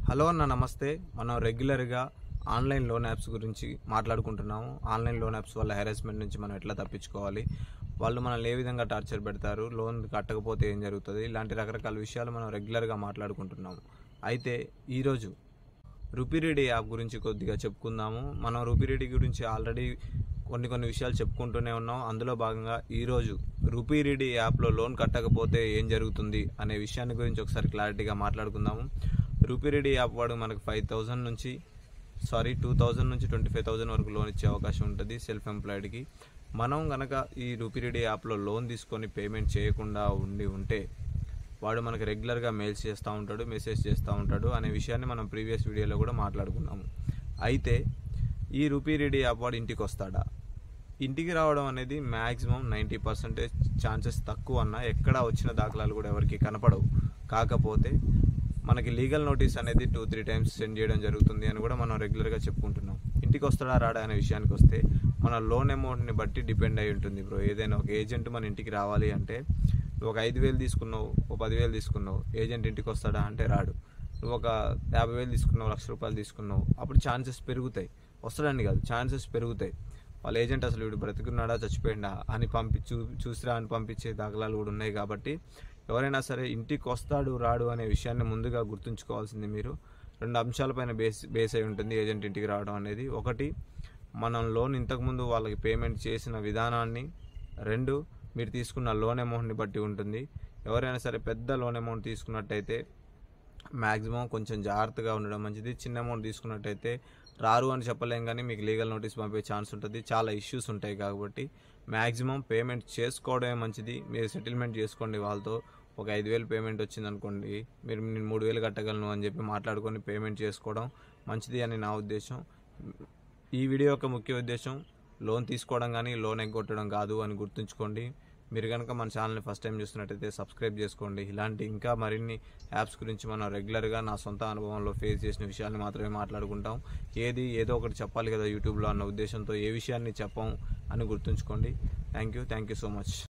hello అన్న నమస్తే మనం రెగ్యులర్గా ఆన్లైన్ లోన్ యాప్స్ గురించి మాట్లాడుకుంటున్నాము ఆన్లైన్ లోన్ యాప్స్ వల్ల హెరాస్మెంట్ నుంచి మనం ఎట్లా తప్పించుకోవాలి వాళ్ళు మనల్ని ఏ విధంగా టార్చర్ పెడతారు లోన్ కట్టకపోతే ఏం జరుగుతుంది ఇలాంటి రకరకాల విషయాలు మనం రెగ్యులర్గా మాట్లాడుకుంటున్నాము అయితే ఈరోజు రూపీరెడ్డి యాప్ గురించి కొద్దిగా చెప్పుకుందాము మనం రూపీరెడ్డి గురించి ఆల్రెడీ కొన్ని కొన్ని విషయాలు చెప్పుకుంటూనే ఉన్నాం అందులో భాగంగా ఈరోజు రూపీరెడ్డి యాప్లో లోన్ కట్టకపోతే ఏం జరుగుతుంది అనే విషయాన్ని గురించి ఒకసారి క్లారిటీగా మాట్లాడుకుందాము రూపీరెడ్డి యాప్ వాడు మనకు ఫైవ్ థౌజండ్ నుంచి సారీ టూ థౌజండ్ నుంచి ట్వంటీ ఫైవ్ థౌజండ్ వరకు లోన్ ఇచ్చే అవకాశం ఉంటుంది సెల్ఫ్ ఎంప్లాయిడ్కి మనం కనుక ఈ రూపీరెడ్డి యాప్లో లోన్ తీసుకొని పేమెంట్ చేయకుండా ఉండి ఉంటే వాడు మనకు రెగ్యులర్గా మెయిల్స్ చేస్తూ ఉంటాడు మెసేజ్ చేస్తూ ఉంటాడు అనే విషయాన్ని మనం ప్రీవియస్ వీడియోలో కూడా మాట్లాడుకున్నాము అయితే ఈ రూపీ రెడీ యాప్ వాడు ఇంటికి వస్తాడా ఇంటికి రావడం అనేది మ్యాక్సిమం నైంటీ పర్సెంటేజ్ ఛాన్సెస్ తక్కువ అన్న ఎక్కడ వచ్చిన దాఖలాలు కూడా ఎవరికి కనపడవు కాకపోతే మనకి లీగల్ నోటీస్ అనేది టూ త్రీ టైమ్స్ సెండ్ చేయడం జరుగుతుంది అని కూడా మనం రెగ్యులర్గా చెప్పుకుంటున్నాం ఇంటికి వస్తాడా రాడా అనే విషయానికి వస్తే మన లోన్ అమౌంట్ని బట్టి డిపెండ్ అయి ఉంటుంది బ్రో ఏదైనా ఒక ఏజెంట్ మన ఇంటికి రావాలి అంటే నువ్వు ఒక ఐదు వేలు తీసుకున్నావు ఒక పదివేలు తీసుకున్నావు ఏజెంట్ ఇంటికి వస్తాడా అంటే రాడు నువ్వు ఒక యాభై వేలు తీసుకున్నావు లక్ష రూపాయలు తీసుకున్నావు అప్పుడు ఛాన్సెస్ పెరుగుతాయి వస్తాడని కాదు ఛాన్సెస్ పెరుగుతాయి వాళ్ళ ఏజెంట్ అసలు వీడు బ్రతికున్నాడా చచ్చిపోయిందా అని పంపి చూ చూసిరా అని పంపించే దాఖలాలు కూడా ఉన్నాయి కాబట్టి ఎవరైనా సరే ఇంటికి వస్తాడు రాడు అనే విషయాన్ని ముందుగా గుర్తుంచుకోవాల్సింది మీరు రెండు అంశాలపైన బేస్ బేస్ అయి ఉంటుంది ఏజెంట్ ఇంటికి రావడం అనేది ఒకటి మనం లోన్ ఇంతకుముందు వాళ్ళకి పేమెంట్ చేసిన విధానాన్ని రెండు మీరు తీసుకున్న లోన్ అమౌంట్ని బట్టి ఉంటుంది ఎవరైనా సరే పెద్ద లోన్ అమౌంట్ తీసుకున్నట్టయితే మ్యాక్సిమం కొంచెం జాగ్రత్తగా ఉండడం మంచిది చిన్న అమౌంట్ తీసుకున్నట్టయితే రారు అని చెప్పలేం కానీ మీకు లీగల్ నోటీస్ పంపే ఛాన్స్ ఉంటుంది చాలా ఇష్యూస్ ఉంటాయి కాబట్టి మ్యాక్సిమం పేమెంట్ చేసుకోవడమే మంచిది మీరు సెటిల్మెంట్ చేసుకోండి వాళ్ళతో ఒక ఐదు వేలు పేమెంట్ వచ్చింది అనుకోండి మీరు నేను మూడు వేలు కట్టగలను అని చెప్పి మాట్లాడుకొని పేమెంట్ చేసుకోవడం మంచిది అని నా ఉద్దేశం ఈ వీడియో యొక్క ముఖ్య ఉద్దేశం లోన్ తీసుకోవడం కానీ లోన్ ఎగ్గొట్టడం కాదు అని గుర్తుంచుకోండి మీరు కనుక మన ఛానల్ని ఫస్ట్ టైం చూస్తున్నట్టయితే సబ్స్క్రైబ్ చేసుకోండి ఇలాంటి ఇంకా మరిన్ని యాప్స్ గురించి మనం రెగ్యులర్గా నా సొంత అనుభవంలో ఫేస్ చేసిన విషయాన్ని మాత్రమే మాట్లాడుకుంటాం ఏది ఏదో ఒకటి చెప్పాలి కదా యూట్యూబ్లో అన్న ఉద్దేశంతో ఏ విషయాన్ని చెప్పం అని గుర్తుంచుకోండి thank you thank you so much